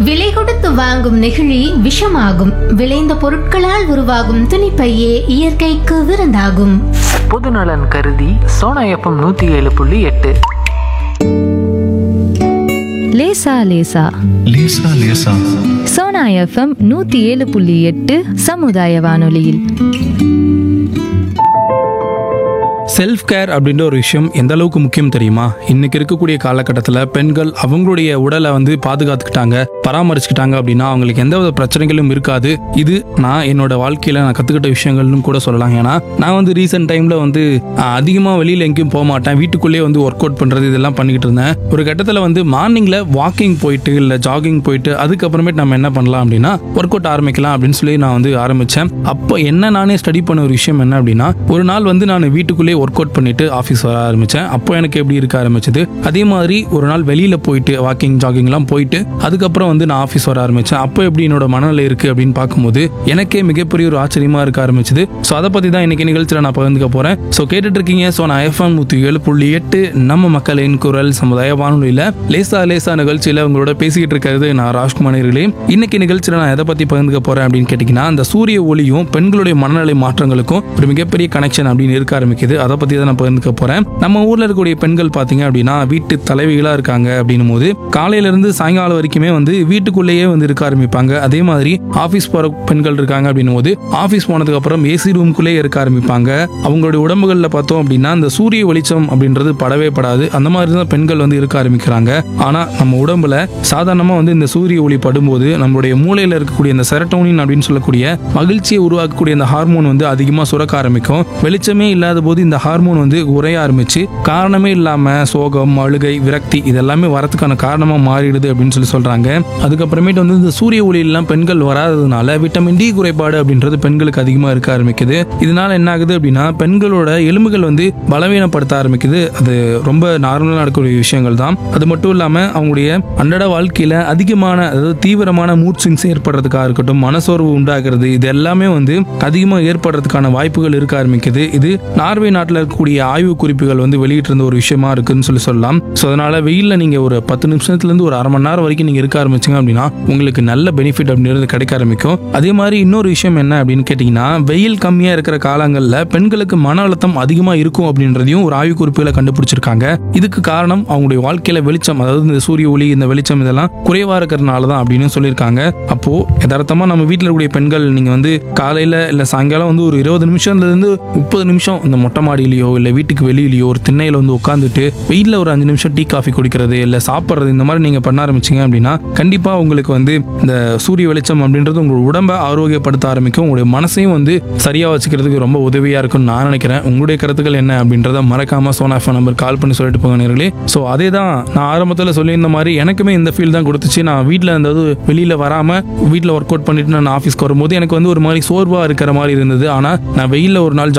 விலை கொடுத்து வாங்கும் நெகிழி விஷமாகும் விளைந்த பொருட்களால் உருவாகும் துணிப்பையே இயற்கைக்கு விருந்தாகும் பொதுநலன் கருதி சோனா எஃப்எம் நூற்றி ஏழு புள்ளி எட்டு லேசா லேசா லேசா லேசா சோனா எஃப்எம் நூத்தி ஏழு புள்ளி எட்டு சமுதாய வானொலியில் செல்ஃப் கேர் அப்படின்ற ஒரு விஷயம் எந்த அளவுக்கு முக்கியம் தெரியுமா இன்னைக்கு இருக்கக்கூடிய காலகட்டத்தில் பெண்கள் அவங்களுடைய உடலை வந்து பாதுகாத்துக்கிட்டாங்க பராமரிச்சுக்கிட்டாங்க அப்படின்னா அவங்களுக்கு எந்த வித பிரச்சனைகளும் இருக்காது இது நான் என்னோட வாழ்க்கையில நான் கத்துக்கிட்ட விஷயங்கள்னு கூட சொல்லலாம் ஏன்னா நான் வந்து ரீசெண்ட் டைம்ல வந்து அஹ், அதிகமா வெளியில எங்கேயும் போக மாட்டேன் வீட்டுக்குள்ளேயே வந்து ஒர்க் அவுட் பண்றது இதெல்லாம் பண்ணிக்கிட்டு இருந்தேன் ஒரு கட்டத்தில் வந்து மார்னிங்ல வாக்கிங் போயிட்டு இல்லை ஜாகிங் போயிட்டு அதுக்கப்புறமேட்டு நம்ம என்ன பண்ணலாம் அப்படின்னா ஒர்க் அவுட் ஆரம்பிக்கலாம் அப்படின்னு சொல்லி நான் வந்து ஆரம்பிச்சேன் அப்போ என்ன நானே ஸ்டடி பண்ண ஒரு விஷயம் என்ன அப்படின்னா ஒரு நாள் வந்து நான் வீட்டுக்குள்ளேயே ஒர்க் அவுட் பண்ணிட்டு ஆஃபீஸ் வர ஆரம்பிச்சேன் அப்போ எனக்கு எப்படி இருக்க ஆரம்பிச்சது அதே மாதிரி ஒரு நாள் வெளியில போயிட்டு வாக்கிங் ஜாகிங்லாம் போயிட்டு அதுக்கப்புறம் வந்து நான் ஆஃபீஸ் வர ஆரம்பிச்சேன் அப்போ எப்படி என்னோட மனநிலை இருக்கு அப்படின்னு பார்க்கும்போது எனக்கே மிகப்பெரிய ஒரு ஆச்சரியமா இருக்க ஆரம்பிச்சது ஸோ அதை பத்தி தான் இன்னைக்கு நிகழ்ச்சியில் நான் பகிர்ந்துக்க போறேன் ஸோ கேட்டுட்டு இருக்கீங்க ஸோ நான் எஃப்எம் நூற்றி ஏழு புள்ளி எட்டு நம்ம மக்களின் குரல் சமுதாய வானொலியில் லேசா லேசா நிகழ்ச்சியில் உங்களோட பேசிக்கிட்டு இருக்கிறது நான் ராஜ்குமார் நேயர்களே. இன்னைக்கு நிகழ்ச்சியில் நான் எதை பத்தி பகிர்ந்துக்க போறேன் அப்படின்னு கேட்டிங்கன்னா அந்த சூரிய ஒளியும் பெண்களுடைய மனநிலை மாற்றங்களுக்கும் ஒரு மிகப்பெரிய கனெக்ஷன் அப்படின்னு இருக்க ஆரம்பிக்குது அதை பத்தி தான் நான் பகிர்ந்துக்க போறேன் நம்ம ஊர்ல இருக்கக்கூடிய பெண்கள் பாத்தீங்க அப்படின்னா வீட்டு தலைவிகளா இருக்காங்க அப்படின்னும் போது காலையில இருந்து சாயங்காலம் வரைக்குமே வந்து வீட்டுக்குள்ளேயே வந்து இருக்க ஆரம்பிப்பாங்க அதே மாதிரி ஆபீஸ் போற பெண்கள் இருக்காங்க அப்படின்னும் போது ஆபீஸ் போனதுக்கு அப்புறம் ஏசி ரூம்குள்ளே இருக்க ஆரம்பிப்பாங்க அவங்களுடைய உடம்புகள்ல பார்த்தோம் அப்படின்னா அந்த சூரிய வெளிச்சம் அப்படின்றது படவே படாது அந்த மாதிரி தான் பெண்கள் வந்து இருக்க ஆரம்பிக்கிறாங்க ஆனா நம்ம உடம்புல சாதாரணமா வந்து இந்த சூரிய ஒளி படும்போது நம்மளுடைய மூளையில இருக்கக்கூடிய இந்த செரட்டோனின் அப்படின்னு சொல்லக்கூடிய மகிழ்ச்சியை உருவாக்கக்கூடிய இந்த ஹார்மோன் வந்து அதிகமா சுரக்க ஆரம்பிக்கும் வெளிச்சமே இல்லாத போது இந்த ஹார்மோன் வந்து குறைய ஆரம்பிச்சு காரணமே இல்லாம சோகம் அழுகை விரக்தி இதெல்லாமே வரதுக்கான காரணமா மாறிடுது அப்படின்னு சொல்லி சொல்றாங்க அதுக்கப்புறமேட்டு வந்து இந்த சூரிய ஒளியெல்லாம் பெண்கள் வராததுனால விட்டமின் டி குறைபாடு அப்படின்றது பெண்களுக்கு அதிகமா இருக்க ஆரம்பிக்குது இதனால என்ன ஆகுது அப்படின்னா பெண்களோட எலும்புகள் வந்து பலவீனப்படுத்த ஆரம்பிக்குது அது ரொம்ப நார்மலாக நடக்கக்கூடிய விஷயங்கள் தான் அது மட்டும் இல்லாம அவங்களுடைய அன்றாட வாழ்க்கையில அதிகமான அதாவது தீவிரமான மூட் ஸ்விங்ஸ் ஏற்படுறதுக்காக இருக்கட்டும் மனசோர்வு உண்டாகிறது இது எல்லாமே வந்து அதிகமாக ஏற்படுறதுக்கான வாய்ப்புகள் இருக்க ஆரம்பிக்குது இது நார்வே நாட்டில் இருக்கக்கூடிய ஆய்வு குறிப்புகள் வந்து வெளியிட்டிருந்த ஒரு விஷயமா இருக்குன்னு சொல்லி சொல்லலாம் ஸோ அதனால வெயில்ல நீங்க ஒரு பத்து நிமிஷத்துல இருந்து ஒரு அரை மணி நேரம் வரைக்கும் நீங்க இருக்க ஆரம்பிச்சீங்க அப்படின்னா உங்களுக்கு நல்ல பெனிஃபிட் அப்படின்றது கிடைக்க ஆரம்பிக்கும் அதே மாதிரி இன்னொரு விஷயம் என்ன அப்படின்னு கேட்டிங்கன்னா வெயில் கம்மியா இருக்கிற காலங்களில் பெண்களுக்கு மன அழுத்தம் அதிகமாக இருக்கும் அப்படின்றதையும் ஒரு ஆய்வு குறிப்புகளை கண்டுபிடிச்சிருக்காங்க இதுக்கு காரணம் அவங்களுடைய வாழ்க்கையில வெளிச்சம் அதாவது இந்த சூரிய ஒளி இந்த வெளிச்சம் இதெல்லாம் குறைவா இருக்கிறதுனால தான் அப்படின்னு சொல்லியிருக்காங்க அப்போ யதார்த்தமா நம்ம வீட்டில் இருக்கக்கூடிய பெண்கள் நீங்க வந்து காலையில இல்ல சாயங்காலம் வந்து ஒரு இருபது நிமிஷம்ல இருந்து முப்பது நிமிஷம் இந்த மொட்டை மாடியிலயோ இல்ல வீட்டுக்கு வெளியிலயோ ஒரு திண்ணையில வந்து உட்காந்துட்டு வெயில்ல ஒரு அஞ்சு நிமிஷம் டீ காஃபி குடிக்கிறது இல்ல சாப்பிட்றது இந்த மாதிரி நீங்க பண்ண ஆரம்பிச்சீங்க அப்படின்னா கண்டிப்பா உங்களுக்கு வந்து இந்த சூரிய வெளிச்சம் அப்படின்றது உங்களோட உடம்பை ஆரோக்கியப்படுத்த ஆரம்பிக்கும் உங்களுடைய மனசையும் வந்து சரியா வச்சுக்கிறதுக்கு ரொம்ப உதவியா இருக்கும்னு நான் நினைக்கிறேன் உங்களுடைய கருத்துக்கள் என்ன அப்படின்றத மறக்காம சோனா ஃபோன் நம்பர் கால் பண்ணி சொல்லிட்டு போங்க நேர்களே ஸோ அதே தான் நான் ஆரம்பத்தில் சொல்லியிருந்த மாதிரி எனக்குமே இந்த ஃபீல் தான் கொடுத்துச்சு நான் வீட்டில் இருந்தது வெளியில வராம வீட்டில் ஒர்க் அவுட் பண்ணிட்டு நான் ஆஃபீஸ்க்கு வரும்போது எனக்கு வந்து ஒரு மாதிரி சோர்வா இருக்கிற மாதிரி இருந்தது ஆனால் நான் வெயிலில் ஒரு நாள்